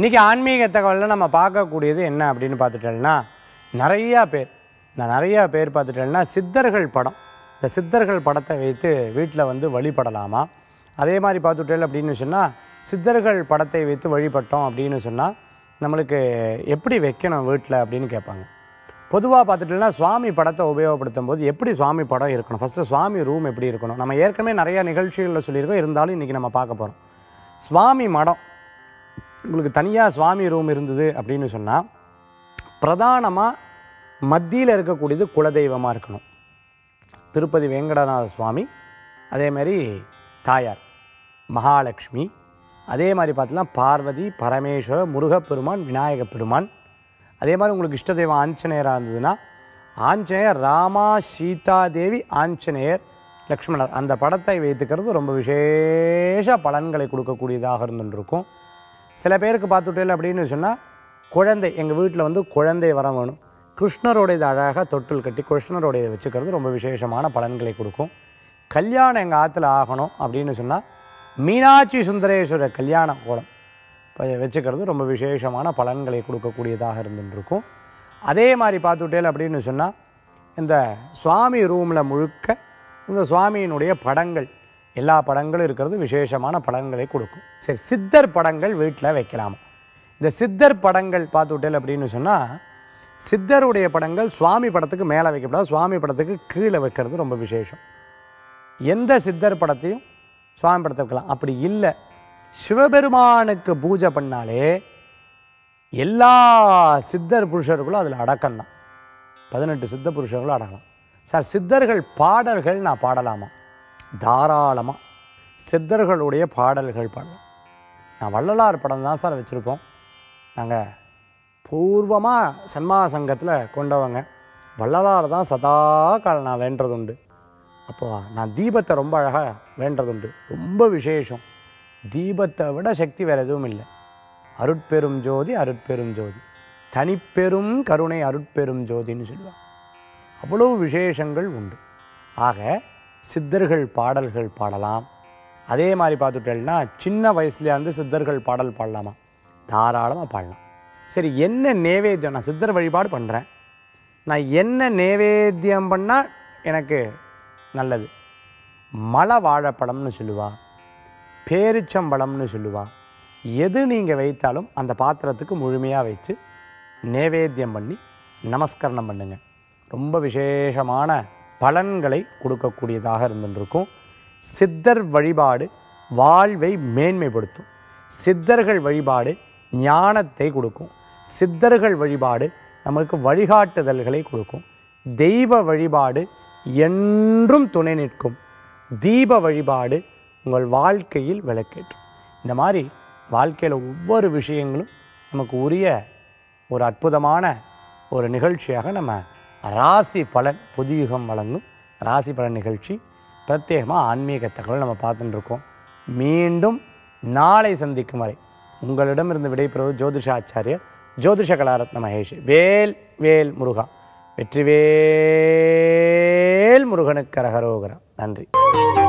இன்றைக்கி ஆன்மீக தகவலில் நம்ம பார்க்கக்கூடியது என்ன அப்படின்னு பார்த்துட்டோம்னா நிறையா பேர் நான் நிறையா பேர் பார்த்துட்டேன்னா சித்தர்கள் படம் இந்த சித்தர்கள் படத்தை வைத்து வீட்டில் வந்து வழிபடலாமா அதே மாதிரி பார்த்துட்டேன் அப்படின்னு சொன்னால் சித்தர்கள் படத்தை வைத்து வழிபட்டோம் அப்படின்னு சொன்னால் நம்மளுக்கு எப்படி வைக்கணும் வீட்டில் அப்படின்னு கேட்பாங்க பொதுவாக பார்த்துட்டோம்னா சுவாமி படத்தை உபயோகப்படுத்தும் போது எப்படி சுவாமி படம் இருக்கணும் ஃபஸ்ட்டு சுவாமி ரூம் எப்படி இருக்கணும் நம்ம ஏற்கனவே நிறையா நிகழ்ச்சிகளில் சொல்லியிருக்கோம் இருந்தாலும் இன்றைக்கி நம்ம பார்க்க போகிறோம் சுவாமி மடம் உங்களுக்கு தனியாக சுவாமி ரூம் இருந்தது அப்படின்னு சொன்னால் பிரதானமாக மத்தியில் இருக்கக்கூடியது குலதெய்வமாக இருக்கணும் திருப்பதி வெங்கடநாத சுவாமி அதே மாதிரி தாயார் மகாலட்சுமி அதே மாதிரி பார்த்தீங்கன்னா பார்வதி பரமேஸ்வரர் முருகப்பெருமான் விநாயகப் பெருமான் அதே மாதிரி உங்களுக்கு இஷ்ட தெய்வம் ஆஞ்சநேயராக இருந்ததுன்னா ஆஞ்சநேயர் ராமா சீதா தேவி ஆஞ்சநேயர் லக்ஷ்மணர் அந்த படத்தை வைத்துக்கிறது ரொம்ப விசேஷ பலன்களை கொடுக்கக்கூடியதாக இருந்துருக்கும் சில பேருக்கு பார்த்துட்டேன் அப்படின்னு சொன்னால் குழந்தை எங்கள் வீட்டில் வந்து குழந்தை வர வேணும் கிருஷ்ணருடையது அழகாக தொட்டில் கட்டி கிருஷ்ணருடையதை வச்சுக்கிறது ரொம்ப விசேஷமான பலன்களை கொடுக்கும் கல்யாணம் எங்கள் ஆற்றுல ஆகணும் அப்படின்னு சொன்னால் மீனாட்சி சுந்தரேஸ்வரர் கல்யாண கோலம் இப்போ வச்சுக்கிறது ரொம்ப விசேஷமான பலன்களை கொடுக்கக்கூடியதாக இருந்துருக்கும் அதே மாதிரி பார்த்துட்டேன் அப்படின்னு சொன்னால் இந்த சுவாமி ரூமில் முழுக்க இந்த சுவாமியினுடைய படங்கள் எல்லா படங்களும் இருக்கிறது விசேஷமான பலன்களை கொடுக்கும் சரி சித்தர் படங்கள் வீட்டில் வைக்கலாமா இந்த சித்தர் படங்கள் பார்த்துட்டேன் அப்படின்னு சொன்னால் சித்தருடைய படங்கள் சுவாமி படத்துக்கு மேலே வைக்கப்படாது சுவாமி படத்துக்கு கீழே வைக்கிறது ரொம்ப விசேஷம் எந்த சித்தர் படத்தையும் சுவாமி படத்தை வைக்கலாம் அப்படி இல்லை சிவபெருமானுக்கு பூஜை பண்ணாலே எல்லா சித்தர் புருஷர்களும் அதில் அடக்கம்தான் பதினெட்டு சித்த புருஷர்களும் அடக்கலாம் சார் சித்தர்கள் பாடல்கள் நான் பாடலாமா தாராளமாக சித்தர்களுடைய பாடல்கள் பாடலாம் நான் வள்ளலார் படம் தான் சார் வச்சுருக்கோம் நாங்கள் பூர்வமாக சன்மாத சங்கத்தில் கொண்டவங்க வள்ளலார் தான் சதா காலம் நான் வேண்டது உண்டு அப்போ நான் தீபத்தை ரொம்ப அழகாக வேண்டது உண்டு ரொம்ப விசேஷம் தீபத்தை விட சக்தி வேறு எதுவும் இல்லை அருட்பெரும் ஜோதி அருட்பெரும் ஜோதி தனிப்பெரும் கருணை அருட்பெரும் ஜோதின்னு சொல்லுவாங்க அவ்வளவு விசேஷங்கள் உண்டு ஆக சித்தர்கள் பாடல்கள் பாடலாம் அதே மாதிரி பார்த்துட்டேன்னா சின்ன வயசுலேயே வந்து சித்தர்கள் பாடல் பாடலாமா தாராளமாக பாடலாம் சரி என்ன நேவேத்தியம் நான் சித்தர் வழிபாடு பண்ணுறேன் நான் என்ன நேவேத்தியம் பண்ணால் எனக்கு நல்லது மலை வாழைப்பழம்னு சொல்லுவா பேரிச்சம்பழம்னு சொல்லுவா எது நீங்கள் வைத்தாலும் அந்த பாத்திரத்துக்கு முழுமையாக வச்சு நேவேத்தியம் பண்ணி நமஸ்கரணம் பண்ணுங்க ரொம்ப விசேஷமான பலன்களை கொடுக்கக்கூடியதாக இருந்துருக்கும் சித்தர் வழிபாடு வாழ்வை மேன்மைப்படுத்தும் சித்தர்கள் வழிபாடு ஞானத்தை கொடுக்கும் சித்தர்கள் வழிபாடு நமக்கு வழிகாட்டுதல்களை கொடுக்கும் தெய்வ வழிபாடு என்றும் துணை நிற்கும் தீப வழிபாடு உங்கள் வாழ்க்கையில் விளக்கேற்றும் இந்த மாதிரி வாழ்க்கையில் ஒவ்வொரு விஷயங்களும் நமக்கு உரிய ஒரு அற்புதமான ஒரு நிகழ்ச்சியாக நம்ம ராசி பலன் புதியுகம் வழங்கும் ராசி பலன் நிகழ்ச்சி பிரத்யேகமாக ஆன்மீக தகவல் நம்ம பார்த்துட்டு இருக்கோம் மீண்டும் நாளை சந்திக்கும் வரை உங்களிடமிருந்து விடைபெறுவது ஜோதிஷாச்சாரியர் ஜோதிஷ கலாரத்ன மகேஷ் வேல் வேல் முருகா வெற்றிவேல் முருகனுக்கு அரகரோகரா நன்றி